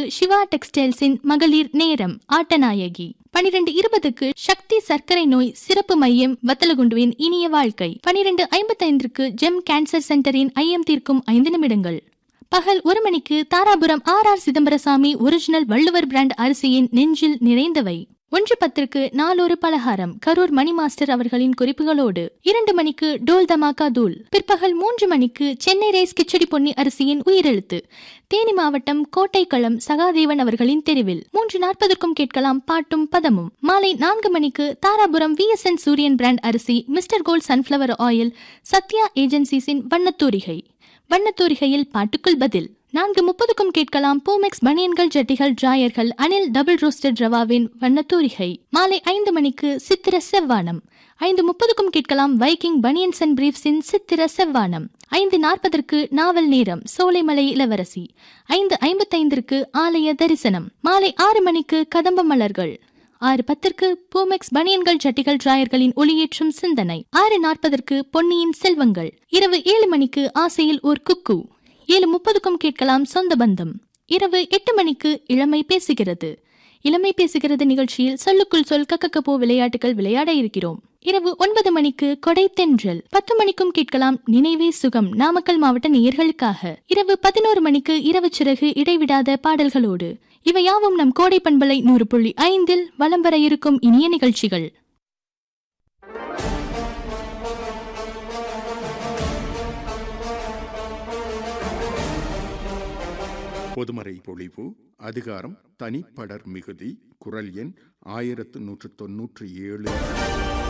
சிவா டெக்ஸ்டைல்ஸின் மகளிர் நேரம் ஆட்டநாயகி பனிரெண்டு இருபதுக்கு சக்தி சர்க்கரை நோய் சிறப்பு மையம் வத்தலகுண்டுவின் இனிய வாழ்க்கை பனிரெண்டு ஐம்பத்தைந்திற்கு ஜெம் கேன்சர் சென்டரின் ஐயம் தீர்க்கும் ஐந்து நிமிடங்கள் பகல் ஒரு மணிக்கு Dharapuram R R Chidambarasamy original Valluvar brand அரிசியின் நெஞ்சில் நிறைந்தவை ஒன்று பத்திற்கு நாளொரு பலகாரம் கரூர் மணி மாஸ்டர் அவர்களின் குறிப்புகளோடு இரண்டு மணிக்கு டோல் தமாக்கா தூள் பிற்பகல் மூன்று மணிக்கு சென்னை ரைஸ் கிச்சடி பொன்னி அரிசியின் உயிரெழுத்து தேனி மாவட்டம் கோட்டைக்களம் சகாதேவன் அவர்களின் தெருவில் மூன்று நாற்பதற்கும் கேட்கலாம் பாட்டும் பதமும் மாலை நான்கு மணிக்கு Dharapuram V S N Suriyan brand அரிசி mister gold sunflower oil Sathya ஏஜென்சிஸின் வண்ணத்தூரிகை வண்ணத்தூரிகையில் பாட்டுக்குள் பதில் நான்கு முப்பதுக்கும் கேட்கலாம் பூமெக்ஸ் பனியன்கள் ஜட்டிகள் டிராயர்கள் அனில் டபுள் ரோஸ்டட் ரவாவின் வண்ணத்தூரிகை மாலை ஐந்து மணிக்கு சித்திர செவ்வானம் ஐந்து முப்பதுக்கும் கேட்கலாம் வைக்கிங் பனியன்ஸ் அண்ட் பிரீஃப்ஸின் சித்திர செவ்வானம் ஐந்து நாற்பதற்கு நாவல் நேரம் சோலைமலை இளவரசி ஐந்து ஐம்பத்தைந்திற்கு ஆலய தரிசனம் மாலை ஆறு மணிக்கு கதம்ப மலர்கள் ஆறு பத்திற்கு பூமெக்ஸ் பனியன்கள் சட்டிகள் டிராயர்களின் ஒளியேற்றும் சிந்தனை ஆறு நாற்பதற்கு பொன்னியின் செல்வங்கள் இரவு ஏழு மணிக்கு ஆசையில் ஒரு குக்கு ஏழு முப்பதுக்கும் கேட்கலாம் சொந்த பந்தம் இரவு எட்டு மணிக்கு இளமை பேசுகிறது இளமை பேசுகிறது நிகழ்ச்சியில் சொல்லுக்குள் சொல் கக்கக்கப்போ விளையாட்டுகள் விளையாட இருக்கிறோம் இரவு ஒன்பது மணிக்கு கொடை தென்றல் பத்து மணிக்கும் கேட்கலாம் நினைவே சுகம் நாமக்கல் மாவட்ட நேயர்களுக்காக இரவு பதினோரு மணிக்கு இரவு சிறகு இடைவிடாத பாடல்களோடு இவையாவும் நம் கோடை பண்பலை நூறு புள்ளி ஐந்தில் வலம் வர இருக்கும் இனிய நிகழ்ச்சிகள் பொதுமறை பொழிவு அதிகாரம் தனிப்படர் மிகுதி குரல் எண் ஆயிரத்து நூற்று தொன்னூற்றி ஏழு